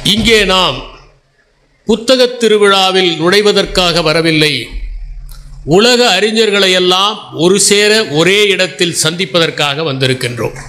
இங்கே நாம் புத்தகத் திருவிழாவில் நுழைவதற்காக வரவில்லை உலக அறிஞர்களை எல்லாம் ஒரு சேர ஒரே இடத்தில் சந்திப்பதற்காக வந்திருக்கின்றோம்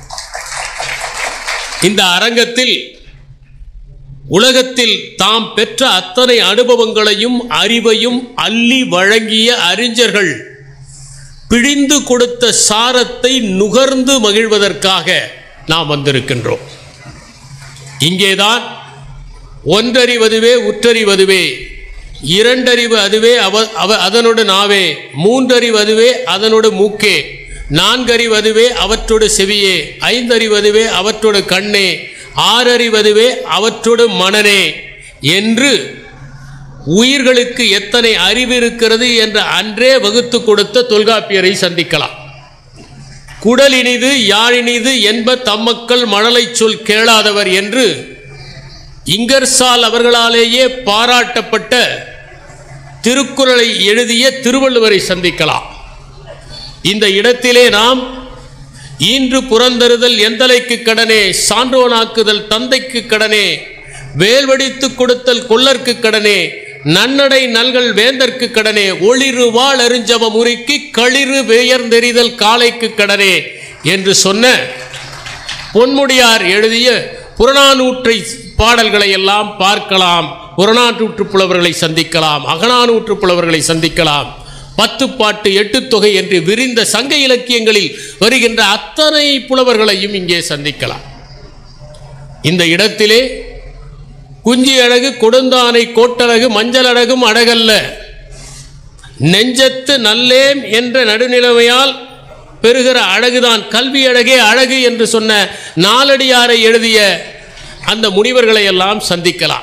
இந்த அரங்கத்தில் உலகத்தில் தாம் பெற்ற அத்தனை அனுபவங்களையும் அறிவையும் அள்ளி வழங்கிய அறிஞர்கள் பிழிந்து கொடுத்த சாரத்தை நுகர்ந்து மகிழ்வதற்காக நாம் வந்திருக்கின்றோம் இங்கேதான் ஒன்றறிவதுவே உற்றறிவதுவே இரண்டறிவு அதுவே அவ அவ அதனோடு நாவே மூன்றறிவு அதுவே அதனோடு மூக்கே நான்கறிவதுவே அவற்றோடு செவியே ஐந்தறிவதுவே அவற்றோடு கண்ணே ஆறறிவதுவே அவற்றோடு மனனே என்று உயிர்களுக்கு எத்தனை அறிவு இருக்கிறது என்று அன்றே வகுத்து கொடுத்த தொல்காப்பியரை சந்திக்கலாம் குடல் இனிது யாழினிது என்ப தம்மக்கள் மழலை சொல் கேளாதவர் என்று இங்கர்சால் அவர்களாலேயே பாராட்டப்பட்ட திருக்குறளை எழுதிய திருவள்ளுவரை சந்திக்கலாம் இந்த இடத்திலே நாம் ஈன்று புறந்தருதல் எந்தலைக்கு கடனே சான்றோனாக்குதல் தந்தைக்கு கடனே வேல்வடித்து கொடுத்தல் கொல்லர்க்கு கடனே நன்னடை நல்கள் வேந்தற்கு கடனே ஒளிரு வாழ் அறிஞ்சவ முறுக்கி களிறு பெயர்ந்தெறிதல் காளைக்கு கடனே என்று சொன்ன பொன்முடியார் எழுதிய புறநானூற்றை பாடல்களை எல்லாம் பார்க்கலாம் புறநானூற்று புலவர்களை சந்திக்கலாம் அகநானூற்று புலவர்களை சந்திக்கலாம் பத்து பாட்டு எட்டு தொகை என்று விரிந்த சங்க இலக்கியங்களில் வருகின்ற அத்தனை புலவர்களையும் இங்கே சந்திக்கலாம் இந்த இடத்திலே குஞ்சி அழகு கொடுந்தானை கோட்டழகு மஞ்சள் அழகும் அழகல்ல நெஞ்சத்து நல்லேம் என்ற நடுநிலைமையால் பெறுகிற அழகுதான் கல்வி அழகே அழகு என்று சொன்ன நாலடியாரை எழுதிய அந்த முனிவர்களை எல்லாம் சந்திக்கலாம்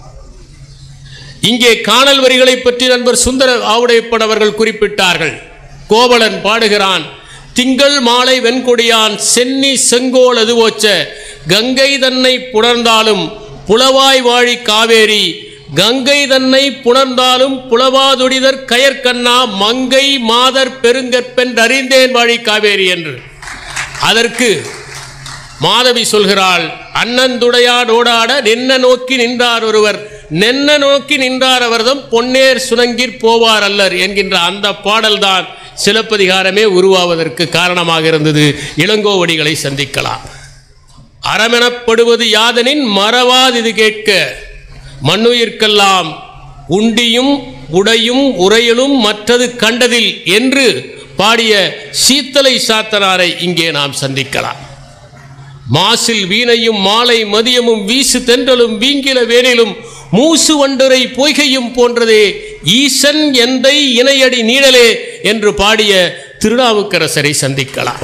இங்கே காணல் வரிகளை பற்றி நண்பர் சுந்தர ஆவுடைப்பன் அவர்கள் குறிப்பிட்டார்கள் கோவலன் பாடுகிறான் திங்கள் மாலை வெண்கொடியான் சென்னி செங்கோல் அதுவோச்ச கங்கை தன்னை புணர்ந்தாலும் புலவாய் வாழி காவேரி கங்கை தன்னை புணர்ந்தாலும் புலவாதுடிதற் கயற்கண்ணா மங்கை மாதர் பெருங்கற்பென் அறிந்தேன் வாழி காவேரி என்று அதற்கு மாதவி சொல்கிறாள் அண்ணந்துடையான் ஓடாட நின்ன நோக்கி நின்றார் ஒருவர் நென்ன நோக்கி நின்றார் அவர்தம் பொன்னேர் சுணங்கிற் போவார் அல்லர் என்கின்ற அந்த பாடல்தான் சிலப்பதிகாரமே உருவாவதற்கு காரணமாக இருந்தது இளங்கோவடிகளை சந்திக்கலாம் அறமெனப்படுவது யாதனின் மறவாதிது கேட்க மண்ணுயிர்க்கெல்லாம் உண்டியும் உடையும் உரையலும் மற்றது கண்டதில் என்று பாடிய சீத்தலை சாத்தனாரை இங்கே நாம் சந்திக்கலாம் மாசில் வீணையும் மாலை மதியமும் வீசு தென்றலும் வீங்கில வேனிலும் மூசு வண்டுரை பொய்கையும் போன்றதே ஈசன் எந்தை இணையடி நீடலே என்று பாடிய திருநாவுக்கரசரை சந்திக்கலாம்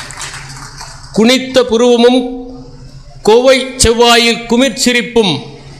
குனித்த புருவமும் கோவை செவ்வாயில் குமிர்ச்சிரிப்பும்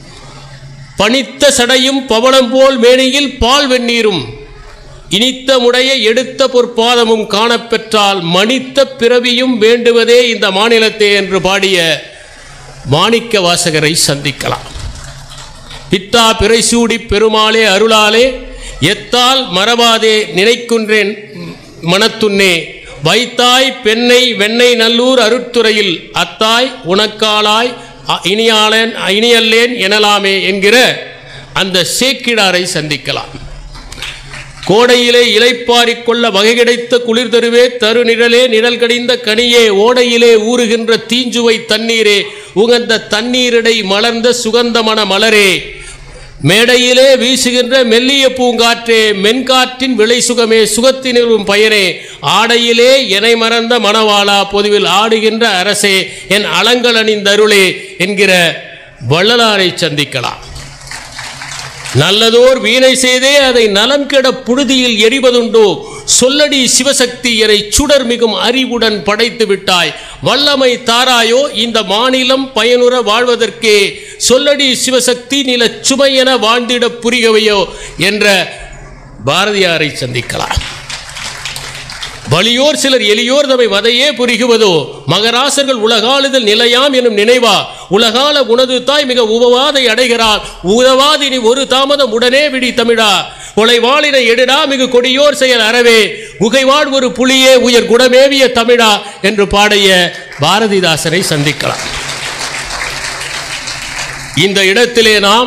பனித்த சடையும் பவளம் போல் மேனியில் பால் வெந்நீரும் இனித்த முடைய எடுத்த பொற்பாதமும் காணப்பெற்றால் மனித்த பிறவியும் வேண்டுவதே இந்த மாநிலத்தே என்று பாடிய மாணிக்க வாசகரை சந்திக்கலாம் பித்தா பிறைசூடி பெருமாளே அருளாலே எத்தால் மறவாதே நினைக்குன்றேன் மனத்துன்னே வைத்தாய் பெண்ணை வெண்ணை நல்லூர் அருட்துறையில் அத்தாய் உனக்காளாய் அ- இனியாளன் இனியல்லேன் எனலாமே என்கிற அந்த சேக்கிடாரை சந்திக்கலாம் கோடையிலே இலைப்பாரிக் கொள்ள வகை கிடைத்த குளிர் தருவே தரு நிழலே நிழல் கடிந்த கனியே ஓடையிலே ஊறுகின்ற தீஞ்சுவை தண்ணீரே உகந்த தண்ணீரிடை மலர்ந்த சுகந்தமன மலரே மேடையிலே வீசுகின்ற மெல்லிய பூங்காற்றே மென்காற்றின் விளை சுகமே சுகத்தினிரும் பயனே ஆடையிலே எனை மறந்த மணவாளா பொதுவில் ஆடுகின்ற அரசே என் அலங்கள் அணிந்தருளே என்கிற வள்ளலாரை சந்திக்கலாம் நல்லதோர் வீணை செய்தே அதை நலம் கெட புழுதியில் எரிவதுண்டோ சொல்லடி சிவசக்தி எனை சுடர் மிகும் அறிவுடன் படைத்து விட்டாய் வல்லமை தாராயோ இந்த மாநிலம் பயனுற வாழ்வதற்கே சொல்லடி சிவசக்தி நிலச் சுமையென வாழ்ந்திட புரிகவையோ என்ற பாரதியாரை சந்திக்கலாம் வலியோர் சிலர் எளியோர் தமை வதையே புரிகுவதோ மகராசர்கள் உலகாளுதல் நிலையாம் எனும் நினைவா உலகால உனது தாய் மிக உபவாதை அடைகிறாள் உதவாதினி ஒரு தாமதம் உடனே விடி தமிழா கொலைவாளினை எடுடா மிகு கொடியோர் செயல் அறவே குகைவாழ் ஒரு புலியே உயர் குடமேவிய தமிழா என்று பாடிய பாரதிதாசனை சந்திக்கலாம் இந்த இடத்திலே நாம்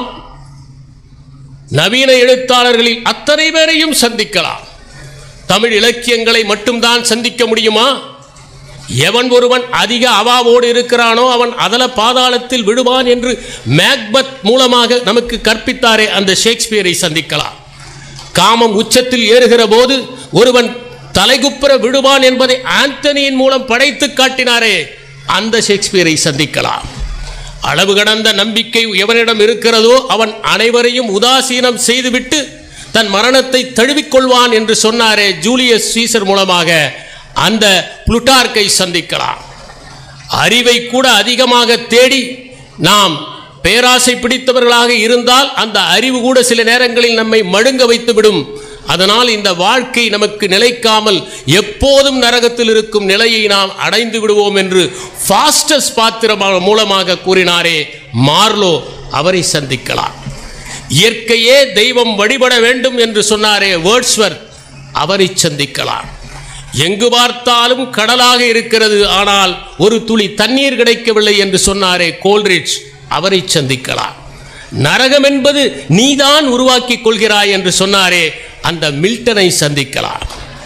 நவீன எழுத்தாளர்களில் அத்தனை பேரையும் சந்திக்கலாம் தமிழ் இலக்கியங்களை மட்டும்தான் சந்திக்க முடியுமா எவன் ஒருவன் அதிக அவாவோடு இருக்கிறானோ அவன் அதல பாதாளத்தில் விடுவான் என்று மேக்பத் மூலமாக நமக்கு கற்பித்தாரே அந்த ஷேக்ஸ்பியரை சந்திக்கலாம் காமம் உச்சத்தில் ஏறுகிற போது ஒருவன் தலைகுப்புற விடுவான் என்பதை ஆண்டனியின் மூலம் படைத்து காட்டினாரே அந்த ஷேக்ஸ்பியரை சந்திக்கலாம் அளவு கடந்த நம்பிக்கை எவனிடம் இருக்கிறதோ அவன் அனைவரையும் உதாசீனம் செய்துவிட்டு தன் மரணத்தை தழுவிக்கொள்வான் என்று சொன்னாரே ஜூலியஸ் சீசர் மூலமாக அந்த புளுட்டார்க்கை சந்திக்கலாம் அறிவை கூட அதிகமாக தேடி நாம் பேராசை பிடித்தவர்களாக இருந்தால் அந்த அறிவு கூட சில நேரங்களில் நம்மை மழுங்க வைத்துவிடும் அதனால் இந்த வாழ்க்கை நமக்கு நிலைக்காமல் எப்போதும் நரகத்தில் இருக்கும் நிலையை நாம் அடைந்து விடுவோம் என்று ஃபாஸ்டஸ் பாத்திரம் மூலமாக கூறினாரே மார்லோ அவரை சந்திக்கலாம் இயற்கையே தெய்வம் வழிபட வேண்டும் என்று சொன்னாரே வேர்ட்ஸ்வர் அவரை சந்திக்கலாம் எங்கு பார்த்தாலும் கடலாக இருக்கிறது ஆனால் ஒரு துளி தண்ணீர் கிடைக்கவில்லை என்று சொன்னாரே கோல்ரிட்ஜ் அவரை சந்திக்கலாம் நரகம் என்பது நீதான் உருவாக்கிக் கொள்கிறாய் என்று சொன்னாரே அந்த மில்டனை சந்திக்கலாம்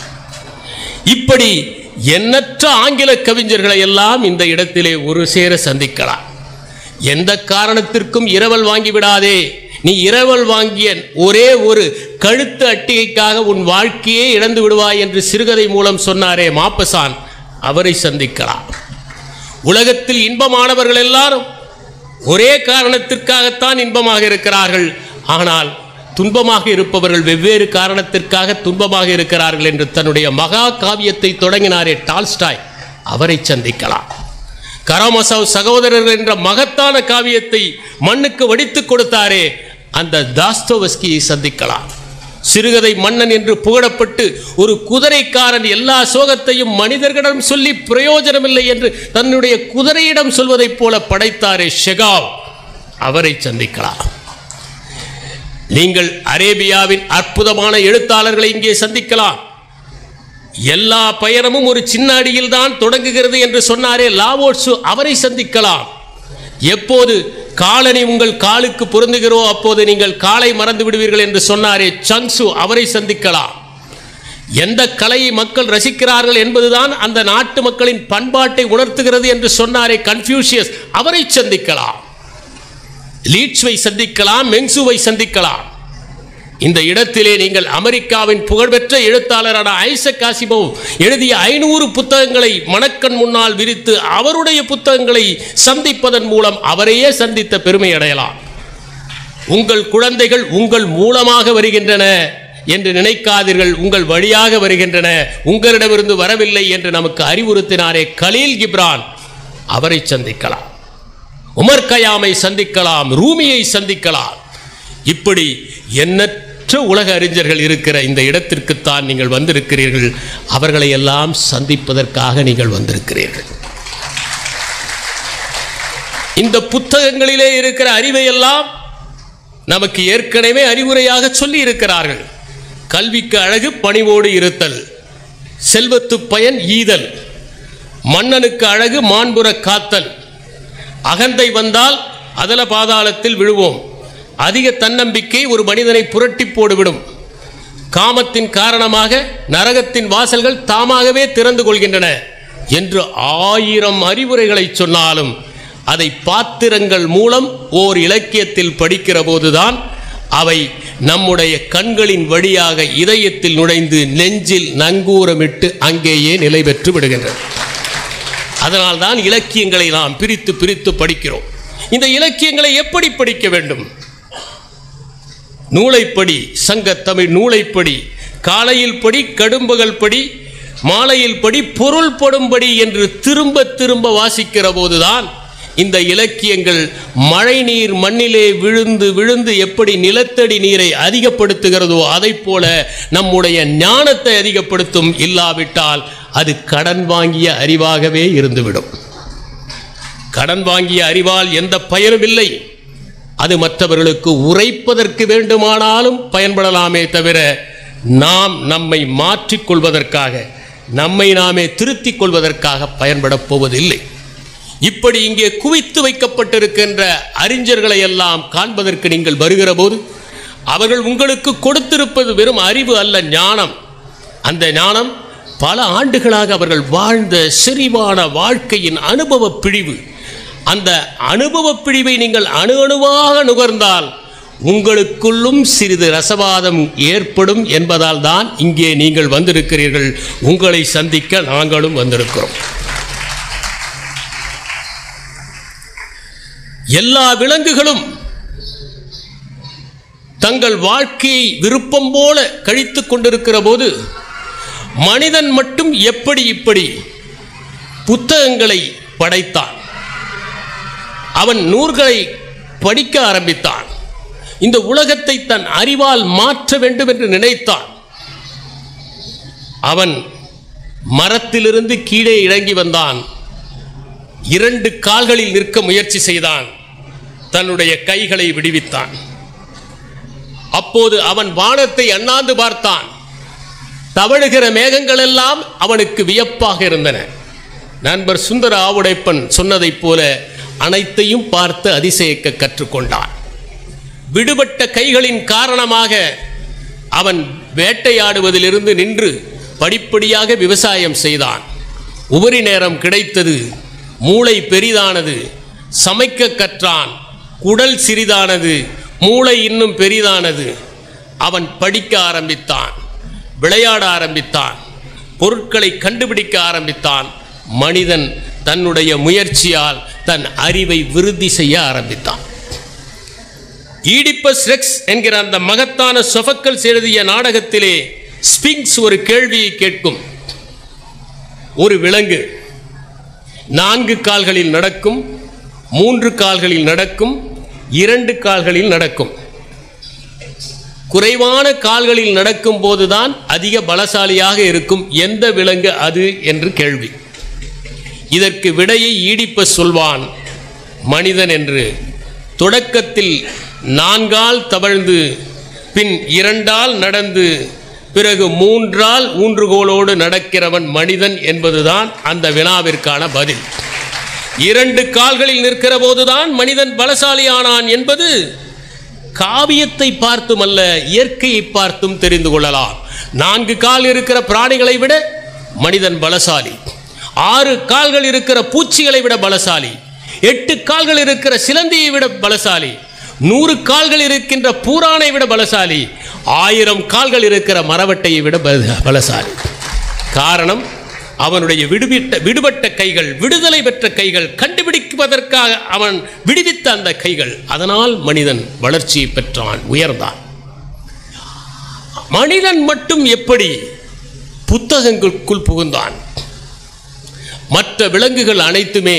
இப்படி எண்ணற்ற ஆங்கில கவிஞர்களை எல்லாம் இந்த இடத்திலே ஒரு சேர சந்திக்கலாம் எந்த காரணத்திற்கும் இரவல் வாங்கி விடாதே நீ இரவல் வாங்கிய ஒரே ஒரு கழுத்து அட்டிகைக்காக உன் வாழ்க்கையே இழந்து விடுவாய் என்று சிறுகதை மூலம் சொன்னாரே மாப்பசான் அவரை சந்திக்கலாம் உலகத்தில் இன்பமானவர்கள் எல்லாரும் ஒரே காரணத்திற்காகத்தான் இன்பமாக இருக்கிறார்கள் ஆனால் துன்பமாக இருப்பவர்கள் வெவ்வேறு காரணத்திற்காக துன்பமாக இருக்கிறார்கள் என்று தன்னுடைய மகா காவியத்தை தொடங்கினாரே டால்ஸ்டாய் அவரை சந்திக்கலாம் கராமசாவ் சகோதரர்கள் என்ற மகத்தான காவியத்தை மண்ணுக்கு வடித்துக் கொடுத்தாரே அந்த தாஸ்தோவஸ்கியை சந்திக்கலாம் சிறுகதை மன்னன் என்று புகழப்பட்டு ஒரு குதிரைக்காரன் எல்லா சோகத்தையும் மனிதர்களிடம் சொல்லி பிரயோஜனமில்லை என்று தன்னுடைய குதிரையிடம் சொல்வதைப் போல படைத்தாரே ஷெகாவ் அவரை சந்திக்கலாம் நீங்கள் அரேபியாவின் அற்புதமான எழுத்தாளர்களை இங்கே சந்திக்கலாம் எல்லா பயணமும் ஒரு சின்ன அடியில் தான் தொடங்குகிறது என்று சொன்னாரே லாவோட்சு அவரை சந்திக்கலாம் எப்போது காலனி உங்கள் காலுக்கு பொருந்துகிறோ அப்போது நீங்கள் காலை மறந்து விடுவீர்கள் என்று சொன்னாரே சங்சு அவரை சந்திக்கலாம் எந்த கலையை மக்கள் ரசிக்கிறார்கள் என்பதுதான் அந்த நாட்டு மக்களின் பண்பாட்டை உணர்த்துகிறது என்று சொன்னாரே கன்ஃபியூஷியஸ் அவரை சந்திக்கலாம் லீட்ஸ்வை சந்திக்கலாம் மெங்சுவை சந்திக்கலாம் இந்த இடத்திலே நீங்கள் அமெரிக்காவின் புகழ்பெற்ற எழுத்தாளரான ஐசக் காசிமோவ் எழுதிய ஐநூறு புத்தகங்களை மணக்கண் முன்னால் விரித்து அவருடைய புத்தகங்களை சந்திப்பதன் மூலம் அவரையே சந்தித்த பெருமை அடையலாம் உங்கள் குழந்தைகள் உங்கள் மூலமாக வருகின்றன என்று நினைக்காதீர்கள் உங்கள் வழியாக வருகின்றன உங்களிடமிருந்து வரவில்லை என்று நமக்கு அறிவுறுத்தினாரே கலீல் கிப்ரான் அவரை சந்திக்கலாம் உமர் கயாமை சந்திக்கலாம் ரூமியை சந்திக்கலாம் இப்படி எண்ணற்ற உலக அறிஞர்கள் இருக்கிற இந்த இடத்திற்குத்தான் நீங்கள் வந்திருக்கிறீர்கள் அவர்களை எல்லாம் சந்திப்பதற்காக நீங்கள் வந்திருக்கிறீர்கள் இந்த புத்தகங்களிலே இருக்கிற அறிவை எல்லாம் நமக்கு ஏற்கனவே அறிவுரையாக சொல்லி இருக்கிறார்கள் கல்விக்கு அழகு பணிவோடு இருத்தல் செல்வத்து பயன் ஈதல் மன்னனுக்கு அழகு மாண்புற காத்தல் அகந்தை வந்தால் அதல பாதாளத்தில் விழுவோம் அதிக தன்னம்பிக்கை ஒரு மனிதனை புரட்டி போடுவிடும் காமத்தின் காரணமாக நரகத்தின் வாசல்கள் தாமாகவே திறந்து கொள்கின்றன என்று ஆயிரம் அறிவுரைகளை சொன்னாலும் அதை பாத்திரங்கள் மூலம் ஓர் இலக்கியத்தில் படிக்கிற போதுதான் அவை நம்முடைய கண்களின் வழியாக இதயத்தில் நுழைந்து நெஞ்சில் நங்கூரமிட்டு அங்கேயே நிலை பெற்று விடுகின்றன அதனால்தான் இலக்கியங்களை நாம் பிரித்து பிரித்து படிக்கிறோம் இந்த இலக்கியங்களை எப்படி படிக்க வேண்டும் நூலைப்படி சங்கத்தமிழ் நூலைப்படி காலையில் படி கடும்பகல் படி மாலையில் படி பொருள் படும்படி என்று திரும்ப திரும்ப வாசிக்கிற போதுதான் இந்த இலக்கியங்கள் மழை நீர் மண்ணிலே விழுந்து விழுந்து எப்படி நிலத்தடி நீரை அதிகப்படுத்துகிறதோ அதைப் போல நம்முடைய ஞானத்தை அதிகப்படுத்தும் இல்லாவிட்டால் அது கடன் வாங்கிய அறிவாகவே இருந்துவிடும் கடன் வாங்கிய அறிவால் எந்த பயனும் இல்லை அது மற்றவர்களுக்கு உரைப்பதற்கு வேண்டுமானாலும் பயன்படலாமே தவிர நாம் நம்மை மாற்றிக்கொள்வதற்காக நம்மை நாமே திருத்திக் கொள்வதற்காக பயன்படப் போவதில்லை இப்படி இங்கே குவித்து வைக்கப்பட்டிருக்கின்ற அறிஞர்களை எல்லாம் காண்பதற்கு நீங்கள் வருகிற போது அவர்கள் உங்களுக்கு கொடுத்திருப்பது வெறும் அறிவு அல்ல ஞானம் அந்த ஞானம் பல ஆண்டுகளாக அவர்கள் வாழ்ந்த செறிவான வாழ்க்கையின் அனுபவ பிழிவு அந்த அனுபவ பிழிவை நீங்கள் அணு அணுவாக நுகர்ந்தால் உங்களுக்குள்ளும் சிறிது ரசவாதம் ஏற்படும் என்பதால் தான் இங்கே நீங்கள் வந்திருக்கிறீர்கள் உங்களை சந்திக்க நாங்களும் வந்திருக்கிறோம் எல்லா விலங்குகளும் தங்கள் வாழ்க்கையை விருப்பம் போல கழித்துக் கொண்டிருக்கிற போது மனிதன் மட்டும் எப்படி இப்படி புத்தகங்களை படைத்தான் அவன் நூல்களை படிக்க ஆரம்பித்தான் இந்த உலகத்தை தன் அறிவால் மாற்ற வேண்டும் என்று நினைத்தான் அவன் மரத்திலிருந்து கீழே இறங்கி வந்தான் இரண்டு கால்களில் நிற்க முயற்சி செய்தான் தன்னுடைய கைகளை விடுவித்தான் அப்போது அவன் வானத்தை அண்ணாந்து பார்த்தான் தவழுகிற மேகங்கள் எல்லாம் அவனுக்கு வியப்பாக இருந்தன நண்பர் சுந்தர ஆவுடைப்பன் சொன்னதைப் போல அனைத்தையும் பார்த்து அதிசயிக்க கற்றுக்கொண்டான் விடுபட்ட கைகளின் காரணமாக அவன் வேட்டையாடுவதிலிருந்து நின்று படிப்படியாக விவசாயம் செய்தான் உபரி நேரம் கிடைத்தது மூளை பெரிதானது சமைக்க கற்றான் குடல் சிறிதானது மூளை இன்னும் பெரிதானது அவன் படிக்க ஆரம்பித்தான் விளையாட ஆரம்பித்தான் பொருட்களை கண்டுபிடிக்க ஆரம்பித்தான் மனிதன் தன்னுடைய முயற்சியால் தன் அறிவை விருத்தி செய்ய ஆரம்பித்தான் ஈடிப்பஸ் ரெக்ஸ் என்கிற அந்த மகத்தான சொஃபக்கல்ஸ் எழுதிய நாடகத்திலே ஸ்பிங்ஸ் ஒரு கேள்வியை கேட்கும் ஒரு விலங்கு நான்கு கால்களில் நடக்கும் மூன்று கால்களில் நடக்கும் இரண்டு கால்களில் நடக்கும் குறைவான கால்களில் நடக்கும் போதுதான் அதிக பலசாலியாக இருக்கும் எந்த விலங்கு அது என்று கேள்வி இதற்கு விடையை ஈடிப்ப சொல்வான் மனிதன் என்று தொடக்கத்தில் நான்கால் தவழ்ந்து பின் இரண்டால் நடந்து பிறகு மூன்றால் ஊன்றுகோலோடு நடக்கிறவன் மனிதன் என்பதுதான் அந்த வினாவிற்கான பதில் இரண்டு கால்களில் நிற்கிற போதுதான் மனிதன் பலசாலியானான் என்பது காவியத்தை பார்த்தும் அல்ல இயற்கையை பார்த்தும் தெரிந்து கொள்ளலாம் நான்கு கால் இருக்கிற பிராணிகளை விட மனிதன் பலசாலி ஆறு கால்கள் இருக்கிற பூச்சிகளை விட பலசாலி எட்டு கால்கள் இருக்கிற சிலந்தியை விட பலசாலி நூறு கால்கள் இருக்கின்ற பூரானை விட பலசாலி ஆயிரம் கால்கள் இருக்கிற மரவட்டையை விட பல- பலசாலி காரணம் அவனுடைய விடுவிட்ட விடுபட்ட கைகள் விடுதலை பெற்ற கைகள் கண்டுபிடிப்பதற்காக அவன் விடுவித்த அந்த கைகள் அதனால் மனிதன் வளர்ச்சியை பெற்றான் உயர்ந்தான் மனிதன் மட்டும் எப்படி புத்தகங்களுக்குள் புகுந்தான் மற்ற விலங்குகள் அனைத்துமே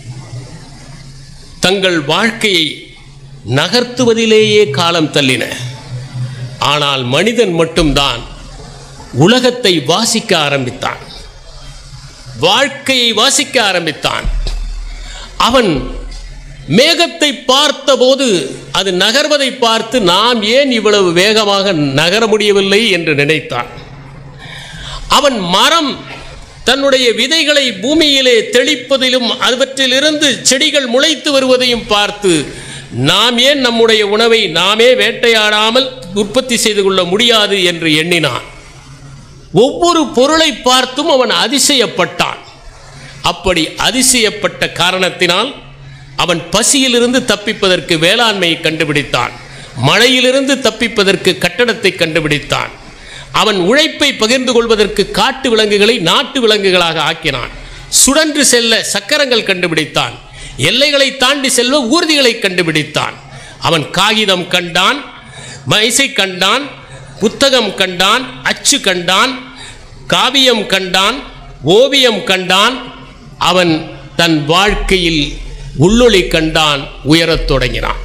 தங்கள் வாழ்க்கையை நகர்த்துவதிலேயே காலம் தள்ளின ஆனால் மனிதன் மட்டும்தான் உலகத்தை வாசிக்க ஆரம்பித்தான் வாழ்க்கையை வாசிக்க ஆரம்பித்தான் அவன் மேகத்தை பார்த்தபோது அது நகர்வதை பார்த்து நாம் ஏன் இவ்வளவு வேகமாக நகர முடியவில்லை என்று நினைத்தான் அவன் மரம் தன்னுடைய விதைகளை பூமியிலே தெளிப்பதிலும் அவற்றிலிருந்து செடிகள் முளைத்து வருவதையும் பார்த்து நாம் ஏன் நம்முடைய உணவை நாமே வேட்டையாடாமல் உற்பத்தி செய்து கொள்ள முடியாது என்று எண்ணினான் ஒவ்வொரு பொருளை பார்த்தும் அவன் அதிசயப்பட்டான் அப்படி அதிசயப்பட்ட காரணத்தினால் அவன் பசியிலிருந்து தப்பிப்பதற்கு வேளாண்மையை கண்டுபிடித்தான் மழையிலிருந்து தப்பிப்பதற்கு கட்டடத்தை கண்டுபிடித்தான் அவன் உழைப்பை பகிர்ந்து கொள்வதற்கு காட்டு விலங்குகளை நாட்டு விலங்குகளாக ஆக்கினான் சுழன்று செல்ல சக்கரங்கள் கண்டுபிடித்தான் எல்லைகளை தாண்டி செல்வ ஊர்திகளை கண்டுபிடித்தான் அவன் காகிதம் கண்டான் மைசை கண்டான் புத்தகம் கண்டான் அச்சு கண்டான் காவியம் கண்டான் ஓவியம் கண்டான் அவன் தன் வாழ்க்கையில் உள்ளொளி கண்டான் உயரத் தொடங்கினான்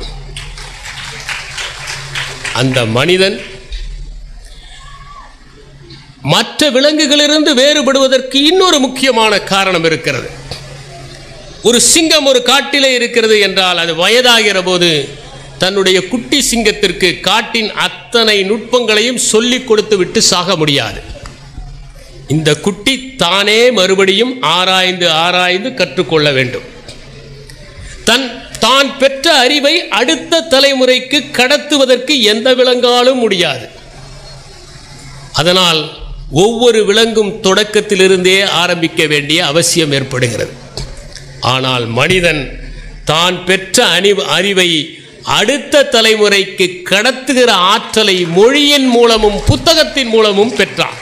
அந்த மனிதன் மற்ற விலங்குகளிலிருந்து வேறுபடுவதற்கு இன்னொரு முக்கியமான காரணம் இருக்கிறது ஒரு சிங்கம் ஒரு காட்டிலே இருக்கிறது என்றால் அது வயதாகிற போது தன்னுடைய குட்டி சிங்கத்திற்கு காட்டின் அத்தனை நுட்பங்களையும் சொல்லிக் கொடுத்து விட்டு சாக முடியாது இந்த குட்டி தானே மறுபடியும் ஆராய்ந்து ஆராய்ந்து கற்றுக்கொள்ள வேண்டும் தன் தான் பெற்ற அறிவை அடுத்த தலைமுறைக்கு கடத்துவதற்கு எந்த விலங்காலும் முடியாது அதனால் ஒவ்வொரு விலங்கும் தொடக்கத்திலிருந்தே ஆரம்பிக்க வேண்டிய அவசியம் ஏற்படுகிறது ஆனால் மனிதன் தான் பெற்ற அணி அறிவை அடுத்த தலைமுறைக்கு கடத்துகிற ஆற்றலை மொழியின் மூலமும் புத்தகத்தின் மூலமும் பெற்றான்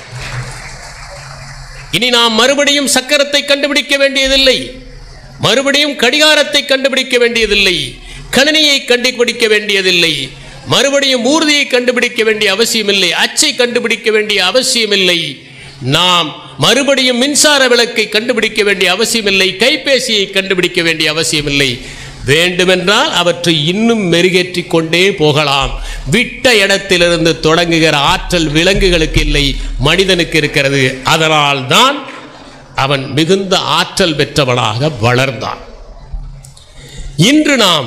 இனி நாம் மறுபடியும் சக்கரத்தை கண்டுபிடிக்க வேண்டியதில்லை மறுபடியும் கடிகாரத்தை கண்டுபிடிக்க வேண்டியதில்லை கணினியை கண்டுபிடிக்க வேண்டியதில்லை மறுபடியும் ஊர்தியை கண்டுபிடிக்க வேண்டிய அவசியமில்லை அச்சை கண்டுபிடிக்க வேண்டிய அவசியமில்லை நாம் மறுபடியும் மின்சார விளக்கை கண்டுபிடிக்க வேண்டிய அவசியமில்லை கைபேசியை கண்டுபிடிக்க வேண்டிய அவசியமில்லை வேண்டுமென்றால் அவற்றை இன்னும் மெருகேற்றிக் கொண்டே போகலாம் விட்ட இடத்திலிருந்து தொடங்குகிற ஆற்றல் விலங்குகளுக்கு இல்லை மனிதனுக்கு இருக்கிறது அதனால் தான் அவன் மிகுந்த ஆற்றல் பெற்றவனாக வளர்ந்தான் இன்று நாம்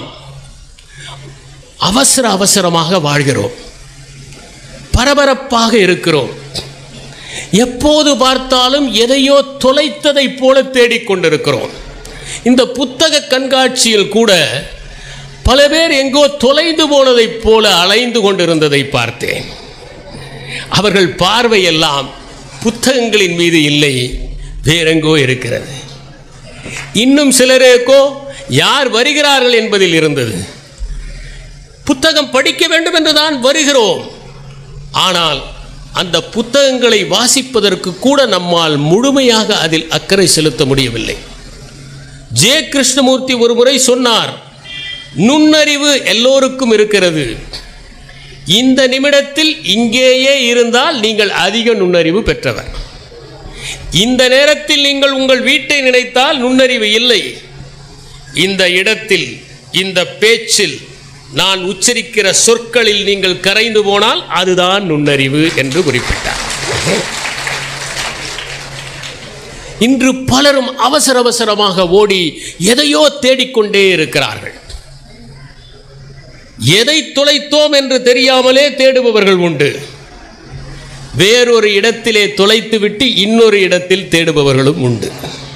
அவசர அவசரமாக வாழ்கிறோம் பரபரப்பாக இருக்கிறோம் எப்போது பார்த்தாலும் எதையோ தொலைத்ததைப் போல தேடிக்கொண்டிருக்கிறோம் இந்த புத்தக கண்காட்சியில் கூட பல பேர் எங்கோ தொலைந்து போனதைப் போல அலைந்து கொண்டிருந்ததை பார்த்தேன் அவர்கள் பார்வையெல்லாம் புத்தகங்களின் மீது இல்லை வேறெங்கோ இருக்கிறது இன்னும் சிலருக்கோ யார் வருகிறார்கள் என்பதில் இருந்தது புத்தகம் படிக்க வேண்டும் என்றுதான் வருகிறோம் ஆனால் அந்த புத்தகங்களை வாசிப்பதற்கு கூட நம்மால் முழுமையாக அதில் அக்கறை செலுத்த முடியவில்லை ஜே கிருஷ்ணமூர்த்தி ஒரு முறை சொன்னார் நுண்ணறிவு எல்லோருக்கும் இருக்கிறது இந்த நிமிடத்தில் இங்கேயே இருந்தால் நீங்கள் அதிக நுண்ணறிவு பெற்றவர் இந்த நேரத்தில் நீங்கள் உங்கள் வீட்டை நினைத்தால் நுண்ணறிவு இல்லை இந்த இடத்தில் இந்த பேச்சில் நான் உச்சரிக்கிற சொற்களில் நீங்கள் கரைந்து போனால் அதுதான் நுண்ணறிவு என்று குறிப்பிட்டார் இன்று பலரும் அவசர அவசரமாக ஓடி எதையோ தேடிக்கொண்டே இருக்கிறார்கள் எதை தொலைத்தோம் என்று தெரியாமலே தேடுபவர்கள் உண்டு வேறொரு இடத்திலே தொலைத்துவிட்டு இன்னொரு இடத்தில் தேடுபவர்களும் உண்டு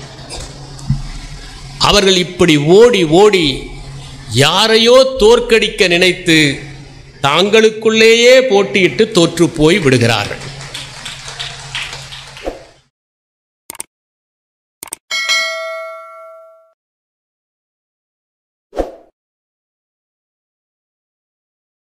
அவர்கள் இப்படி ஓடி ஓடி யாரையோ தோற்கடிக்க நினைத்து தாங்களுக்குள்ளேயே போட்டியிட்டு தோற்று போய் விடுகிறார்கள்